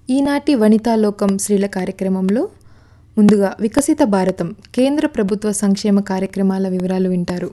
ఈనాటి వనితాలోకం స్త్రీల కార్యక్రమంలో ముందుగా వికసిత భారతం కేంద్ర ప్రభుత్వ సంక్షేమ కార్యక్రమాల వివరాలు వింటారు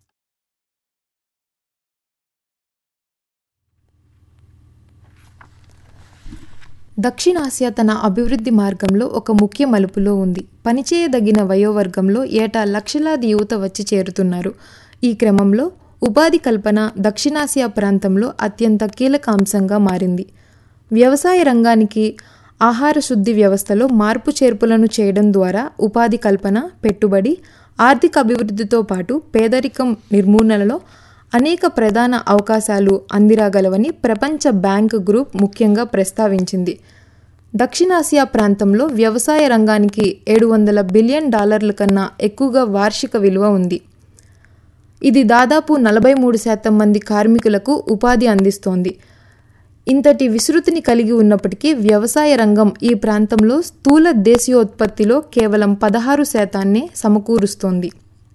దక్షిణాసియా తన అభివృద్ధి మార్గంలో ఒక ముఖ్య మలుపులో ఉంది పనిచేయదగిన వయోవర్గంలో ఏటా లక్షలాది యువత వచ్చి చేరుతున్నారు ఈ క్రమంలో ఉపాధి కల్పన దక్షిణాసియా ప్రాంతంలో అత్యంత కీలక అంశంగా మారింది వ్యవసాయ రంగానికి ఆహార శుద్ధి వ్యవస్థలో మార్పు చేర్పులను చేయడం ద్వారా ఉపాధి కల్పన పెట్టుబడి ఆర్థిక అభివృద్ధితో పాటు పేదరికం నిర్మూలనలో అనేక ప్రధాన అవకాశాలు అందిరాగలవని ప్రపంచ బ్యాంక్ గ్రూప్ ముఖ్యంగా ప్రస్తావించింది దక్షిణాసియా ప్రాంతంలో వ్యవసాయ రంగానికి ఏడు వందల బిలియన్ డాలర్ల కన్నా ఎక్కువగా వార్షిక విలువ ఉంది ఇది దాదాపు నలభై మూడు శాతం మంది కార్మికులకు ఉపాధి అందిస్తోంది ఇంతటి విస్తృతిని కలిగి ఉన్నప్పటికీ వ్యవసాయ రంగం ఈ ప్రాంతంలో స్థూల దేశీయోత్పత్తిలో కేవలం పదహారు శాతాన్నే సమకూరుస్తోంది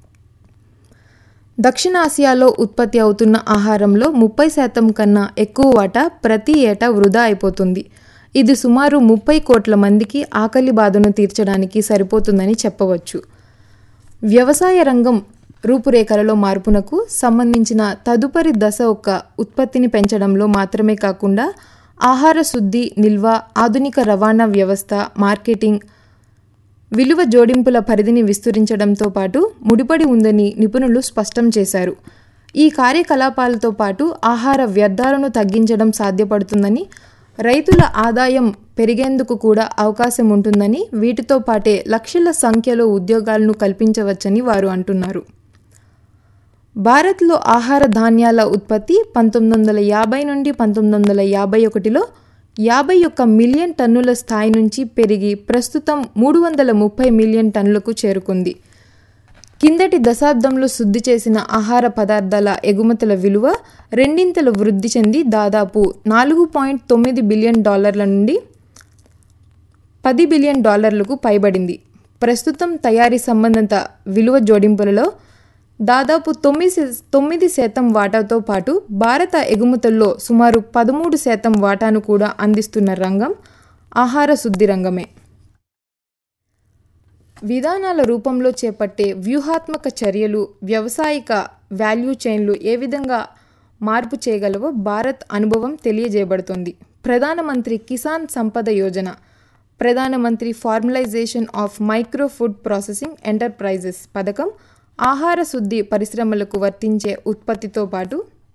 దక్షిణాసియాలో ఉత్పత్తి అవుతున్న ఆహారంలో ముప్పై శాతం కన్నా ఎక్కువ వాటా ప్రతి ఏటా వృధా అయిపోతుంది ఇది సుమారు ముప్పై కోట్ల మందికి ఆకలి బాధను తీర్చడానికి సరిపోతుందని చెప్పవచ్చు వ్యవసాయ రంగం రూపురేఖలలో మార్పునకు సంబంధించిన తదుపరి దశ ఒక ఉత్పత్తిని పెంచడంలో మాత్రమే కాకుండా ఆహార శుద్ధి నిల్వ ఆధునిక రవాణా వ్యవస్థ మార్కెటింగ్ విలువ జోడింపుల పరిధిని విస్తరించడంతో పాటు ముడిపడి ఉందని నిపుణులు స్పష్టం చేశారు ఈ కార్యకలాపాలతో పాటు ఆహార వ్యర్థాలను తగ్గించడం సాధ్యపడుతుందని రైతుల ఆదాయం పెరిగేందుకు కూడా అవకాశం ఉంటుందని వీటితో పాటే లక్షల సంఖ్యలో ఉద్యోగాలను కల్పించవచ్చని వారు అంటున్నారు భారత్లో ఆహార ధాన్యాల ఉత్పత్తి పంతొమ్మిది వందల యాభై నుండి పంతొమ్మిది వందల యాభై ఒకటిలో యాభై ఒక్క మిలియన్ టన్నుల స్థాయి నుంచి పెరిగి ప్రస్తుతం మూడు వందల ముప్పై మిలియన్ టన్నులకు చేరుకుంది కిందటి దశాబ్దంలో శుద్ధి చేసిన ఆహార పదార్థాల ఎగుమతుల విలువ రెండింతలు వృద్ధి చెంది దాదాపు నాలుగు పాయింట్ తొమ్మిది బిలియన్ డాలర్ల నుండి పది బిలియన్ డాలర్లకు పైబడింది ప్రస్తుతం తయారీ సంబంధిత విలువ జోడింపులలో దాదాపు తొమ్మిది తొమ్మిది శాతం వాటాతో పాటు భారత ఎగుమతుల్లో సుమారు పదమూడు శాతం వాటాను కూడా అందిస్తున్న రంగం ఆహార శుద్ధి రంగమే విధానాల రూపంలో చేపట్టే వ్యూహాత్మక చర్యలు వ్యవసాయిక వాల్యూ చైన్లు ఏ విధంగా మార్పు చేయగలవో భారత్ అనుభవం తెలియజేయబడుతోంది ప్రధానమంత్రి Kisan Sampada Yojana Pradhanmantri formalisation of micro food processing enterprises పథకం ఆహార శుద్ధి పరిశ్రమలకు వర్తించే ఉత్పత్తితో పాటు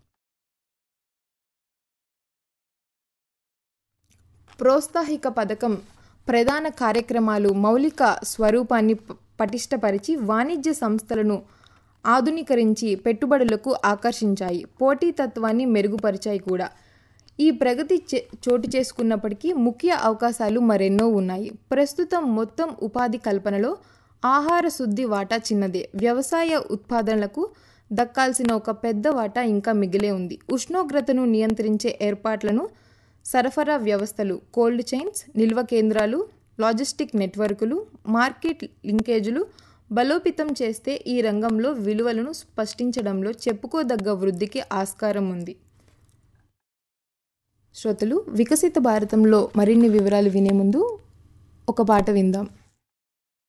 ప్రోత్సాహిక పథకం ప్రధాన కార్యక్రమాలు మౌలిక స్వరూపాన్ని పటిష్టపరిచి వాణిజ్య సంస్థలను ఆధునీకరించి పెట్టుబడులకు ఆకర్షించాయి పోటీతత్వాన్ని మెరుగుపరిచాయి కూడా ఈ ప్రగతి చోటు చేసుకున్నప్పటికీ ముఖ్య అవకాశాలు మరెన్నో ఉన్నాయి ప్రస్తుతం మొత్తం ఉపాధి కల్పనలో ఆహార శుద్ధి వాటా చిన్నదే వ్యవసాయ ఉత్పాదనలకు దక్కాల్సిన ఒక పెద్ద వాటా ఇంకా మిగిలే ఉంది ఉష్ణోగ్రతను నియంత్రించే ఏర్పాట్లను సరఫరా వ్యవస్థలు కోల్డ్ చైన్స్ నిల్వ కేంద్రాలు లాజిస్టిక్ నెట్వర్కులు మార్కెట్ లింకేజీలు బలోపేతం చేస్తే ఈ రంగంలో విలువలను స్పష్టించడంలో చెప్పుకోదగ్గ వృద్ధికి ఆస్కారం ఉంది శ్రోతలు వికసిత భారతంలో మరిన్ని వివరాలు వినే ముందు ఒక పాట విందాం